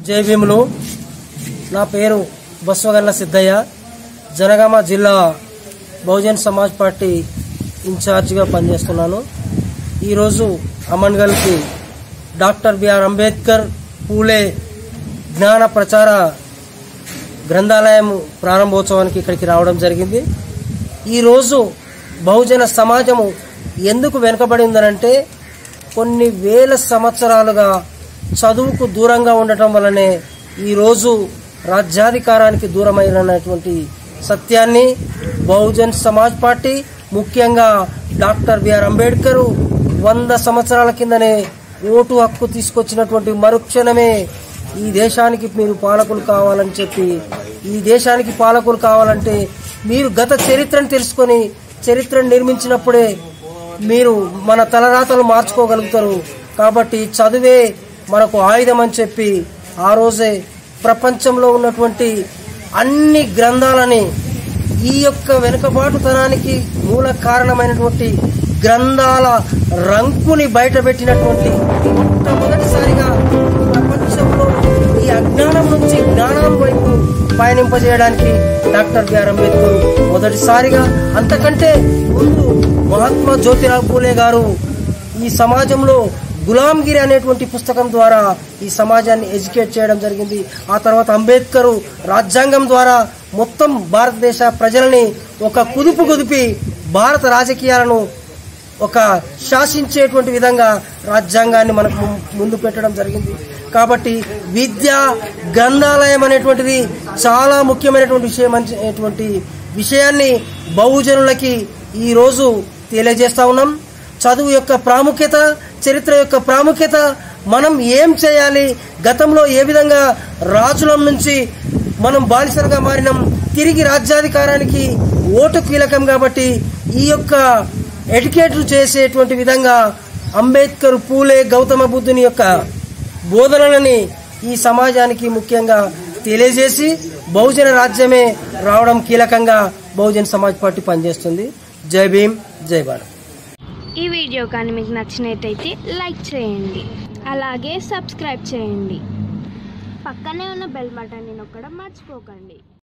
జై భీములు నా పేరు బస్వగల్ల సిద్ధయ్య జనగామ జిల్లా బహుజన్ సమాజ్ పార్టీ ఇన్ఛార్జిగా పనిచేస్తున్నాను ఈరోజు అమన్గల్కి డాక్టర్ బిఆర్ అంబేద్కర్ పూలే జ్ఞాన ప్రచార గ్రంథాలయం ప్రారంభోత్సవానికి ఇక్కడికి రావడం జరిగింది ఈరోజు బహుజన సమాజము ఎందుకు వెనుకబడి ఉందనంటే కొన్ని వేల సంవత్సరాలుగా చదువుకు దూరంగా ఉండటం వల్లనే ఈరోజు రాజ్యాధికారానికి దూరమైనటువంటి సత్యాన్ని బహుజన్ సమాజ్ పార్టీ ముఖ్యంగా డాక్టర్ బిఆర్ అంబేద్కర్ వంద సంవత్సరాల కిందనే ఓటు హక్కు తీసుకొచ్చినటువంటి మరుక్షణమే ఈ దేశానికి మీరు పాలకులు కావాలని చెప్పి ఈ దేశానికి పాలకులు కావాలంటే మీరు గత చరిత్రను తెలుసుకొని చరిత్రను నిర్మించినప్పుడే మీరు మన తలరాతలు మార్చుకోగలుగుతారు కాబట్టి చదువే మనకు ఆయుధం అని చెప్పి ఆ రోజే ప్రపంచంలో ఉన్నటువంటి అన్ని గ్రంథాలని ఈ యొక్క వెనుకబాటుతనానికి మూల కారణమైనటువంటి గ్రంథాల రంకుని బయటపెట్టినటువంటి మొట్టమొదటిసారిగా ప్రపంచంలో ఈ అజ్ఞానం నుంచి జ్ఞానం వైపు పయనింపజేయడానికి డాక్టర్ బిఆర్ అంబేద్కర్ మొదటిసారిగా అంతకంటే ముందు మహాత్మా జ్యోతిరావు పూలే గారు ఈ సమాజంలో గులాంగిరి అనేటువంటి పుస్తకం ద్వారా ఈ సమాజాన్ని ఎడ్యుకేట్ చేయడం జరిగింది ఆ తర్వాత అంబేద్కర్ రాజ్యాంగం ద్వారా మొత్తం భారతదేశ ప్రజలని ఒక కుదుపు కుదిపి భారత రాజకీయాలను ఒక శాసించేటువంటి విధంగా రాజ్యాంగాన్ని మనకు ము- ముందు పెట్టడం జరిగింది కాబట్టి విద్య గ్రంథాలయం అనేటువంటిది చాలా ముఖ్యమైనటువంటి విషయం అనేటువంటి విషయాన్ని బహుజనులకి ఈ రోజు తెలియజేస్తా ఉన్నాం చదువు యొక్క ప్రాముఖ్యత చరిత్ర యొక్క ప్రాముఖ్యత మనం ఏం చేయాలి గతంలో ఏ విధంగా రాజుల నుంచి మనం బానిసలుగా మారినాం తిరిగి రాజ్యాధికారానికి ఓటు కీలకం కాబట్టి ఈ యొక్క ఎడ్యుకేట్లు చేసేటువంటి విధంగా అంబేద్కర్ పూలే గౌతమ బుద్ధుని యొక్క బోధనలని ఈ సమాజానికి ముఖ్యంగా తెలియజేసి బహుజన రాజ్యమే రావడం కీలకంగా బహుజన్ సమాజ్ పార్టీ పనిచేస్తుంది జై భీమ్ జై భారత్ ఈ వీడియో కానీ మీకు నచ్చినట్టయితే లైక్ చేయండి అలాగే సబ్స్క్రైబ్ చేయండి పక్కనే ఉన్న బెల్ బటన్ని నొక్కడం మర్చిపోకండి